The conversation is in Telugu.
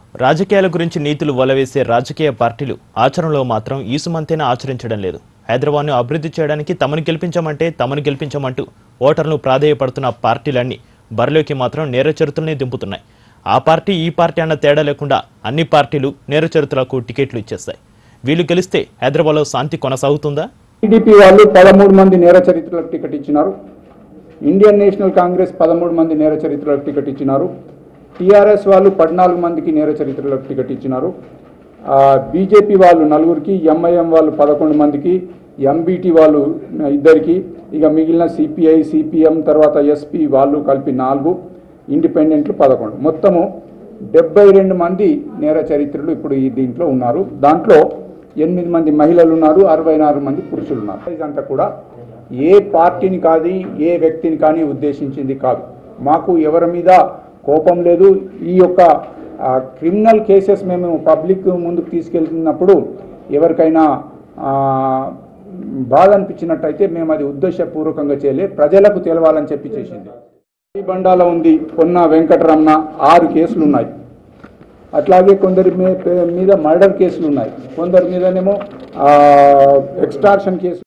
రాజకీయాల గురించి నీతులు వలవేసే రాజకీయ పార్టీలు ఆచరణలో మాత్రం ఈసుమంతేనా ఆచరించడం లేదు హైదరాబాద్ను అభివృద్ధి చేయడానికి తమను గెలిపించమంటే తమను గెలిపించమంటూ ఓటర్లను ప్రాధేయపడుతున్న పార్టీలన్నీ బరిలోకి మాత్రం నేరచరిత్రల్ని దింపుతున్నాయి ఆ పార్టీ ఈ పార్టీ అన్న తేడా లేకుండా అన్ని పార్టీలు నేరచరిత్రలకు టికెట్లు ఇచ్చేస్తాయి వీళ్ళు గెలిస్తే హైదరాబాద్లో శాంతి కొనసాగుతుందా టీడీపీ వాళ్ళు పదమూడు మంది నేర చరిత్రలకు టికెట్ ఇచ్చినారు ఇండియన్ నేషనల్ కాంగ్రెస్ పదమూడు మంది నేర చరిత్రలకు టికెట్ ఇచ్చినారు టీఆర్ఎస్ వాళ్ళు పద్నాలుగు మందికి నేర చరిత్రలకు టికెట్ ఇచ్చినారు ఆ, బీజేపీ వాళ్ళు నలుగురికి ఎంఐఎం వాళ్ళు పదకొండు మందికి ఎంబీటీ వాళ్ళు ఇద్దరికి ఇక మిగిలిన సిపిఐ సిపిఎం తర్వాత ఎస్పీ వాళ్ళు కలిపి నాలుగు ఇండిపెండెంట్లు పదకొండు మొత్తము డెబ్బై రెండు మంది నేర చరిత్రలు ఇప్పుడు ఈ దీంట్లో ఉన్నారు దాంట్లో ఎనిమిది మంది మహిళలు ఉన్నారు అరవై నాలుగు మంది పురుషులు ఉన్నారు ఇదంతా కూడా ఏ పార్టీని కాదు ఏ వ్యక్తిని కానీ ఉద్దేశించింది కాదు మాకు ఎవరి మీద కోపం లేదు ఈ యొక్క ఆ, క్రిమినల్ కేసెస్ మేము పబ్లిక్ ముందుకు తీసుకెళ్తున్నప్పుడు ఎవరికైనా ఆ, బాధ అనిపించినట్టయితే మేము అది ఉద్దేశపూర్వకంగా చేయలే ప్రజలకు తెలవాలని చెప్పి చేసింది ఈ బండాల ఉంది పొన్న వెంకటరమణ ఆరు కేసులు ఉన్నాయి అట్లాగే కొందరి మీ- మీద మర్డర్ కేసులు ఉన్నాయి కొందరి మీదనేమో ఎక్స్ట్రాక్షన్ కేసు